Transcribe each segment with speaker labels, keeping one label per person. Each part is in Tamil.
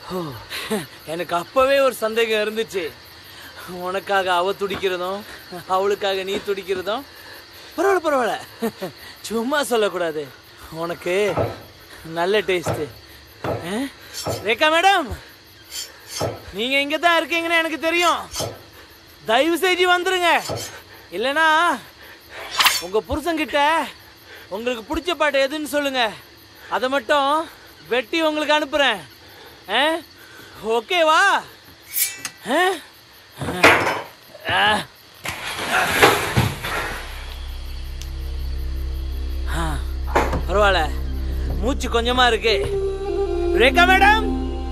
Speaker 1: எனக்கு அப்பவே ஒரு சந்தேகம் இருந்துச்சு உனக்காக அவ துடிக்கிறதும் அவளுக்காக நீ துடிக்கிறதும் பரவாயில்ல பரவாயில்ல சும்மா சொல்லக்கூடாது உனக்கு நல்ல டேஸ்ட்டு ரேகா மேடம் நீங்க இங்க தான் இருக்கீங்கன்னு எனக்கு தெரியும் தயவு செஞ்சு வந்துருங்க இல்லைன்னா உங்க புருஷன்கிட்ட உங்களுக்கு பிடிச்ச பாட்டு எதுன்னு சொல்லுங்க அதை மட்டும் வெட்டி உங்களுக்கு அனுப்புறேன் ஆ ஓகேவா ஆ? ஆ. ஆ, பரவாயில்ல மூச்சு கொஞ்சமா இருக்கு ரேகா மேடம்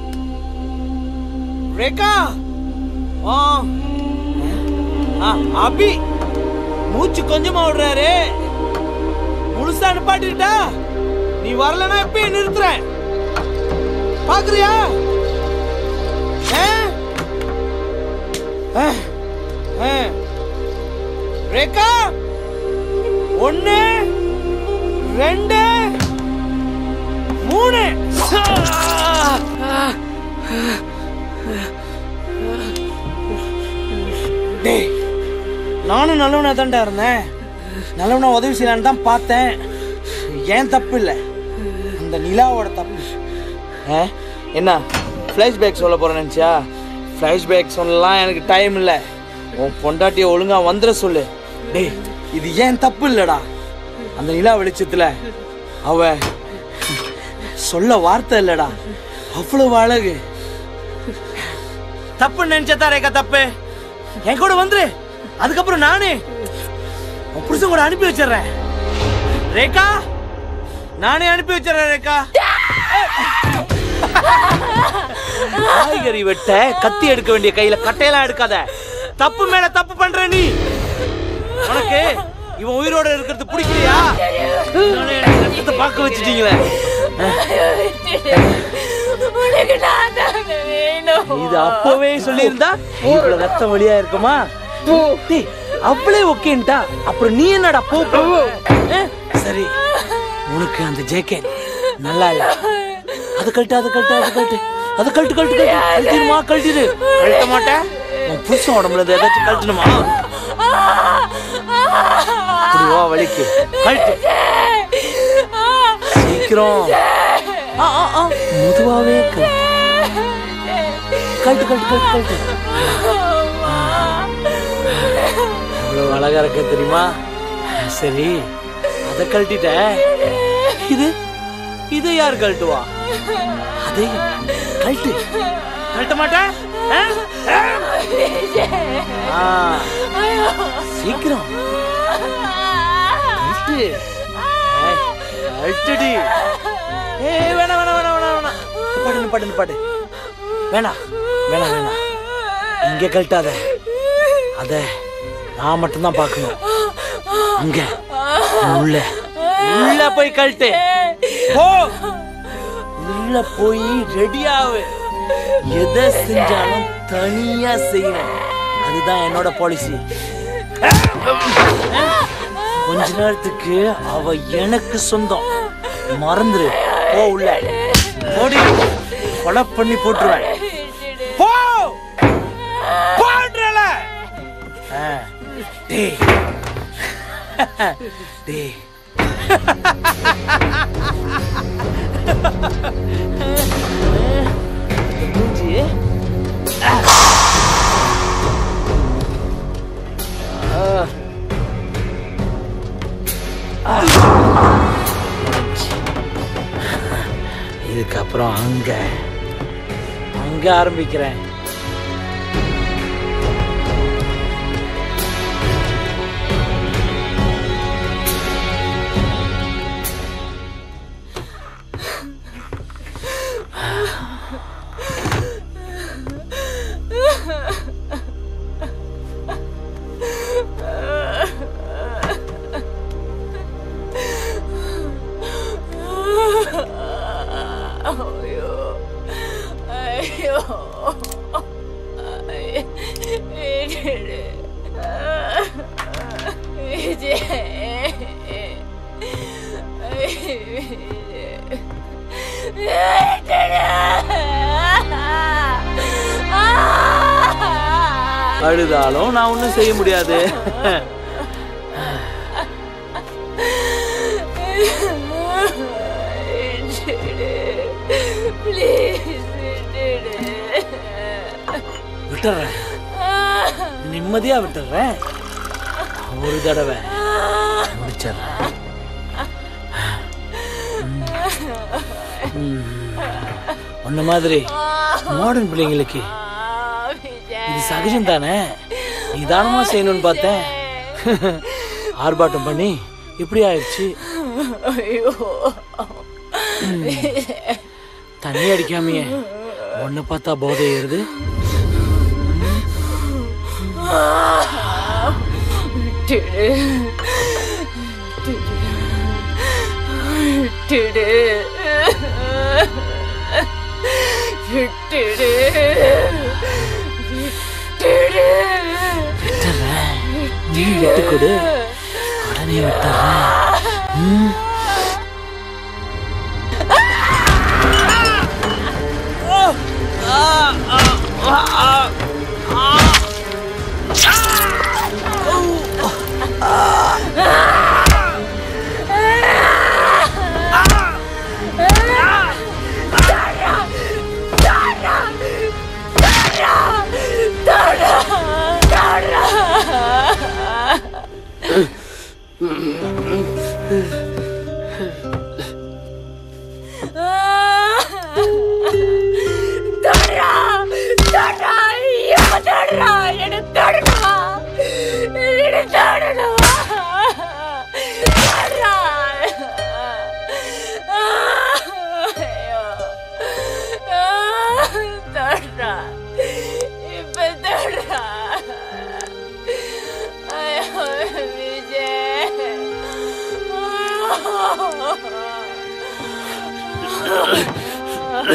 Speaker 1: ரேகா ஆ ஆ, அபி மூச்சு கொஞ்சமா விடுறாரு முழுசா நிப்பாட்டிட்டா நீ வரலன்னா எப்பயே நிறுத்துறேன் பாக்குறியா ஆ? ஆ, ஆ. ரேகா ஒன்னு ரெண்டு மூணு டேய் நானும் நல்லவனா தான்டா இருந்தேன் நல்லவனா உதவி செய்யலான்னு தான் பார்த்தேன் ஏன் தப்பு இல்லை அந்த நிலாவோட தப்பு ஆ என்ன ஃப்ளாஷ்பேக் சொல்ல போகிறேன் நினச்சியா ஃப்ளாஷ்பேக் சொல்லலாம் எனக்கு டைம் இல்லை உன் பொண்டாட்டியை ஒழுங்காக வந்துட சொல்லு டேய் இது ஏன் தப்பு இல்லைடா அந்த நிலா வெளிச்சத்தில் அவ சொல்ல வார்த்தை இல்லைடா அவ்வளவு அழகு தப்பு நினைச்சதா ரேகா தப்பு என் கூட வந்துரு அதுக்கப்புறம் நானே உன் புருஷன் கூட அனுப்பி வச்சிடுறேன் ரேகா நானே அனுப்பி வச்சிடுறேன் ரேகா காய்கறி வெட்ட கத்தி எடுக்க வேண்டிய கையில கட்டையெல்லாம் எடுக்காத தப்பு மேல தப்பு பண்ற நீ உனக்கு இவன் உயிரோட இருக்கிறது பிடிக்கலையா நானே எனக்கு ரத்தத்தை பார்க்க வச்சுட்டீங்களே
Speaker 2: உனக்கு நான் தான் வேணும்
Speaker 1: இது அப்பவே சொல்லியிருந்தா இவ்வளவு ரத்தம் வழியா இருக்குமா டேய், அவளே ஓகேன்ட்டா அப்புறம் நீ என்னடா போ போ. அஹ், சரி உனக்கு அந்த ஜேக்கெட் நல்லா இல்ல அது கழட்டு அது கழட்டு அது கழட்டு அது கழட்டு கழட்டு கழட்டு கழட்டிடுமா கழட்டிடு கழட்ட மாட்டேன் உன் புருஷன் உடம்புல இருந்து ஏதாச்சும் கழட்டணுமா அப்படி வா வலிக்கு கழட்டு சீக்கிரம் ஆ, ஆ, ஆ. மெதுவாவே கழட்டு கழட்டு கழட்டு கழட்டு கழட்டு அவ்வளவு அழகா இருக்க தெரியுமா சரி அத கழட்டிட்ட இது இதை யார் கழட்டுவா அதை கழட்டு கழட்ட மாட்டேன் ஆ? ஆ. சீக்கிரம் கழட்டு ஏய், கழட்டுடி ஏய் வேணாம் வேணாம் வேணாம் வேணாம் வேணாம் பாடு பாடு பாடு வேணாம் வேணாம் வேணாம் இங்க கழட்டாத அத நான் மட்டும்தான் பார்க்கணும் அங்க உள்ள உள்ள போய் கழட்டு போ உள்ள போய் ரெடி ஆகு எதை செஞ்சாலும் தனியா செய்யணும் அதுதான் என்னோட பாலிசி கொஞ்ச நேரத்துக்கு அவ எனக்கு சொந்தம் மறந்துரு போ உள்ள ஓடி கொலை பண்ணி போட்டுருவேன் போ போன்றல டேய் டேய் இந்த மூஞ்சி ஆ. ஆ. இதுக்கப்புறம் அங்க அங்க ஆரம்பிக்கிறேன்
Speaker 2: ஐயோ ஐயோ விட்டுடு விஜய் விட்டுடு
Speaker 1: அழுதாலும் நான் ஒன்றும் செய்ய முடியாது விட்டுறேன் நிம்மதியா விட்டுறேன் ஒரு தடவை முடிச்சிடுறேன் உன்ன மாதிரி மாடர்ன் பிள்ளைங்களுக்கு இது சகஜம் தானே நிதானமா செய்யணும்னு பார்த்தேன் ஆர்ப்பாட்டம் பண்ணி இப்படி ஆயிடுச்சு
Speaker 2: ஐயோ
Speaker 1: தண்ணி அடிக்காமையே உன்னை பார்த்தா போதை ஏறுது
Speaker 2: விட்டுடு விட்டுடு விட்டுடு விட்டுடு
Speaker 1: விட்டுறேன் நீ விட்டு கொடு உடனே விட்டுறேன் ம்.
Speaker 2: தொடரா தொடரா எப்ப தொடரா என்ன தொடரா என்ன தொடரா தொடரா ஐயோ தொடரா இப்ப தொடரா ஐயோ விஜய்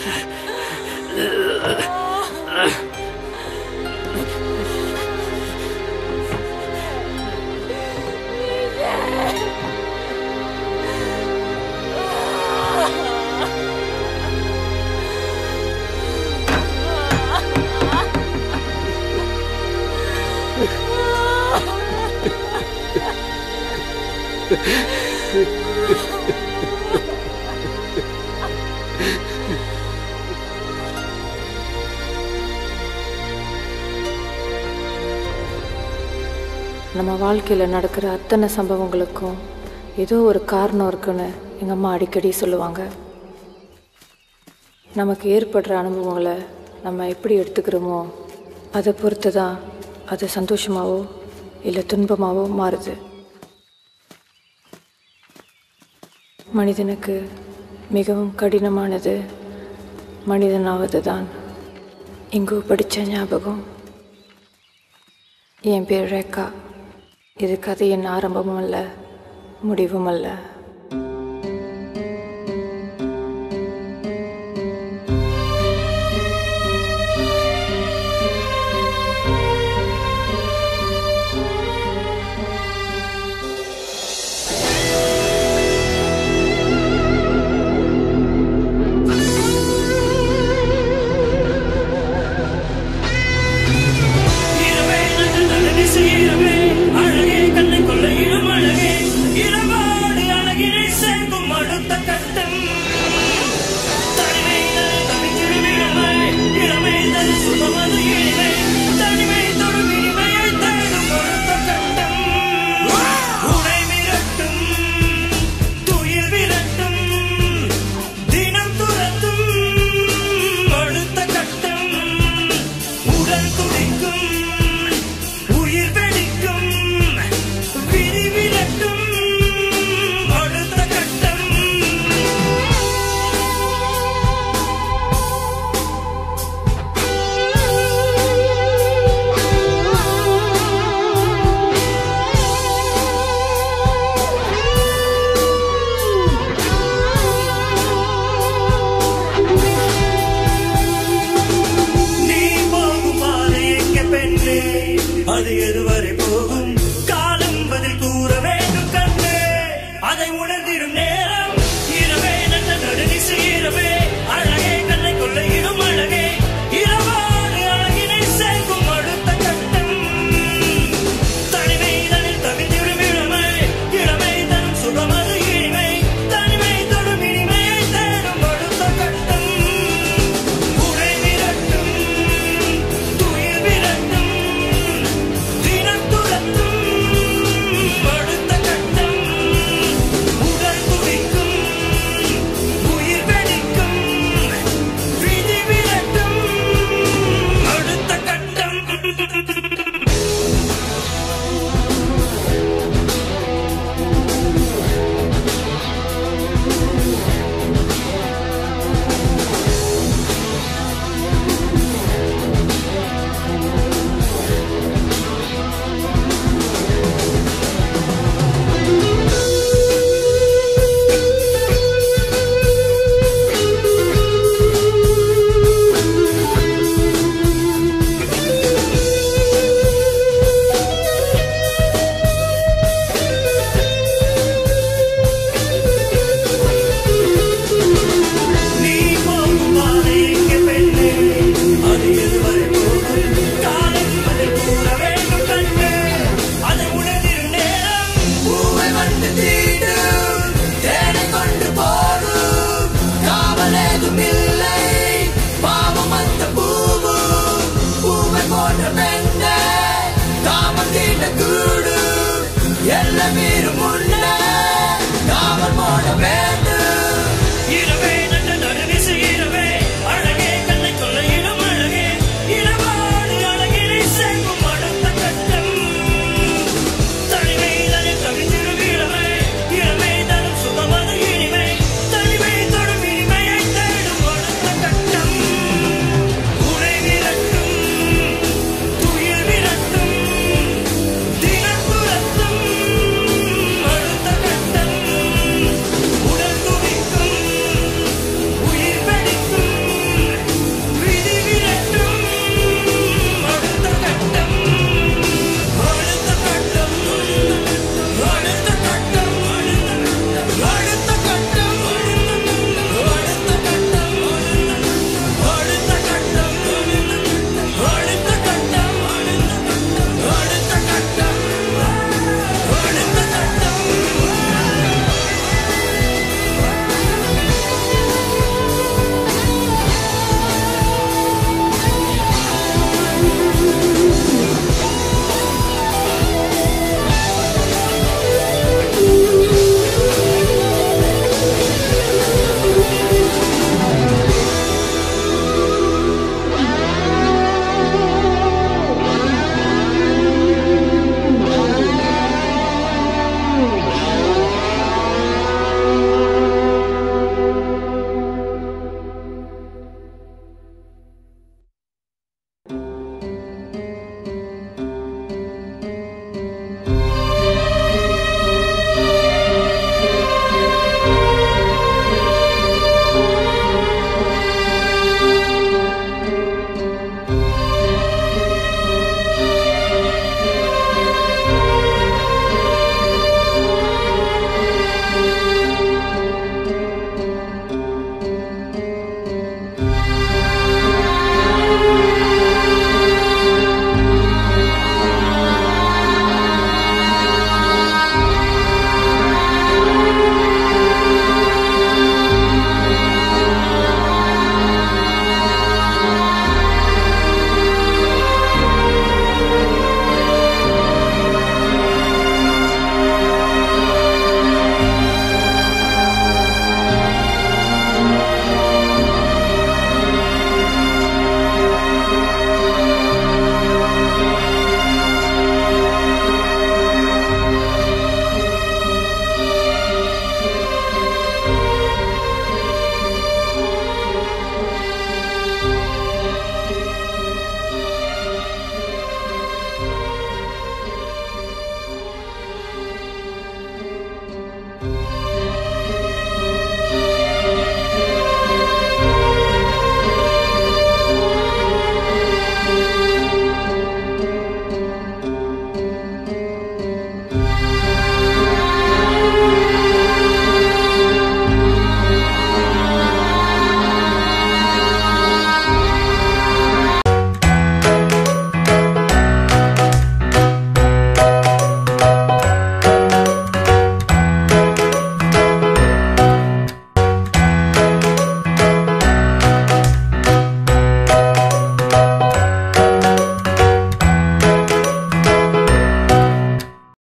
Speaker 3: நம்ம வாழ்க்கையில் நடக்கிற அத்தனை சம்பவங்களுக்கும் ஏதோ ஒரு காரணம் இருக்குன்னு எங்கள் அம்மா அடிக்கடி சொல்லுவாங்க நமக்கு ஏற்படுற அனுபவங்களை நம்ம எப்படி எடுத்துக்கிறோமோ அதை பொறுத்து தான் அது சந்தோஷமாவோ இல்லை துன்பமாவோ மாறுது மனிதனுக்கு மிகவும் கடினமானது மனிதனாவது தான் இங்கோ படித்த ஞாபகம் என் பேர் ரேகா இது கதையின் ஆரம்பமும் அல்ல முடிவும் அல்ல